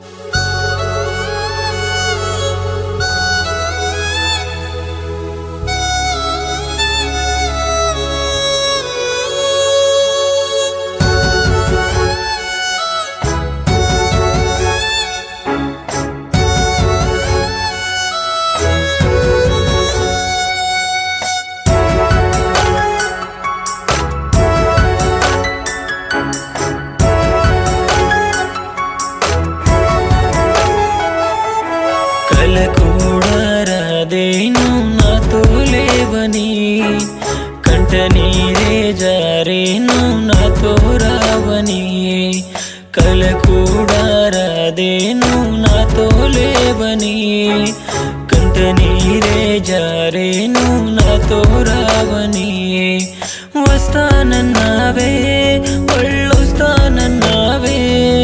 కల కూడా రాదేను నాతో లేవని కంట నీరే జారేను నాతో రావని కల కూడా రాదేను నాతో లేవని కంట నీరే జారేను నాతో రావని వస్తానన్నావే ఒళ్ళొస్తానన్నావే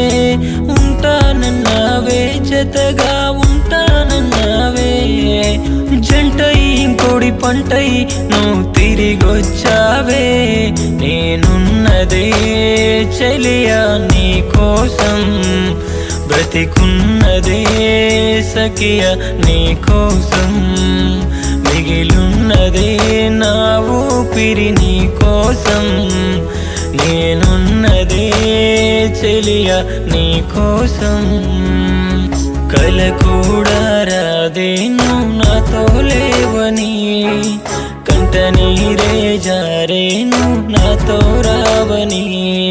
ఉంటానన్నావే జతగా ఉంటానన్నావే జంటై ఇంకోడి పంటై నువ్వు తిరిగొచ్చావే నేనున్నదే చెలియా నీ కోసం బ్రతికున్నదే సఖియ నీ కోసం మిగిలున్నదే నా ఊపిరి నీ కోసం నేనున్నదే చెలియ నీ కోసం కల కూడా రాదేను నాతో లేవని కంట నీరే జారేను నాతో రావని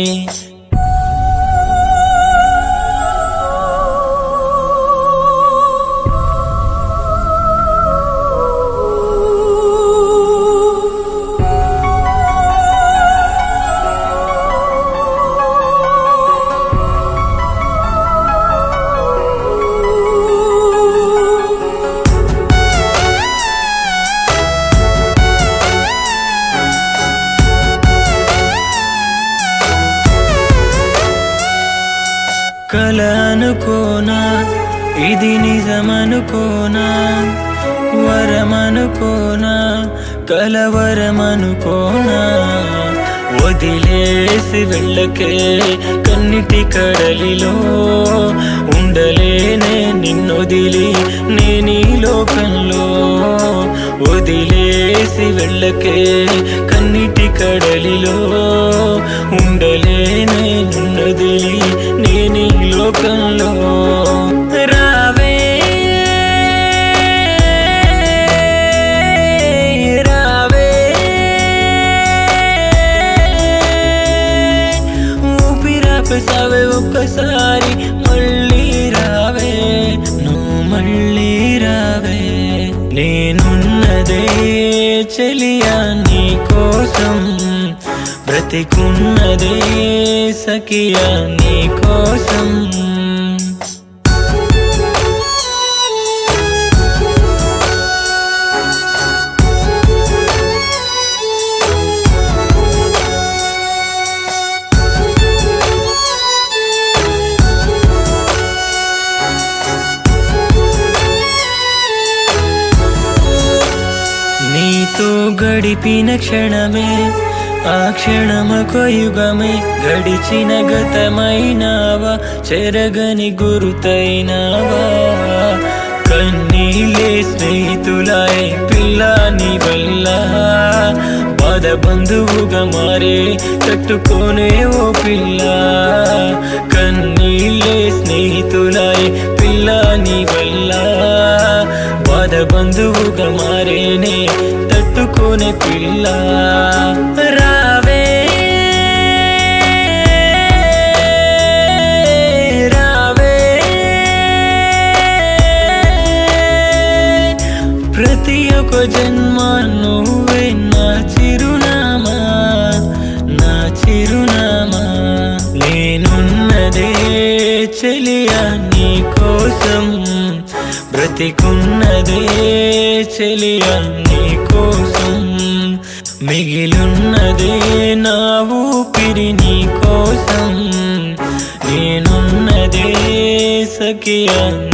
కల అనుకోనా ఇది నిజమనుకోనా వరమనుకోనా కలవరమనుకోనా వదిలేసి వెళ్ళకే కన్నిటి కడలిలో ఉండలేనే నిన్నొదిలి నేనీ లోకంలో వదిలేసి వెళ్ళకే కన్నిటి కడలిలో ఉండలేనే నిన్నొదిలి నేనీ లోకంలో రావే రావే ఊపిరాపేసావే ఒక్కసారి మళ్ళీ రావే నువ్వు మళ్ళీ రావే నేనున్నదే చెలియా నీ కోసం బ్రతికున్నదే సఖియా నీ కోసం నీతో గడిపిన క్షణమే ఆ క్షణమొక యుగమే గడిచిన గతమైనావా చెరగని గురుతైనావా కన్నీలే స్నేహితులాయే పిల్లాని వల్ల బాధ బంధువుగా మారే తట్టుకోనే ఓ పిల్ల కన్నీలే స్నేహితులాయే పిల్లాని వల్ల బాధ బంధువుగా మారేనే తట్టుకోనే పిల్ల రావే రావే ప్రతి ఒక్క జన్మ నువ్వే నా చిరునామా నా చిరునామా నేనున్నదే చెలియా నీ కోసం బ్రతికున్నదే చెలియా నీ కోసం మిగిలున్నదే నా ఊపిరి నీ కోసం నేనున్నదే సఖియా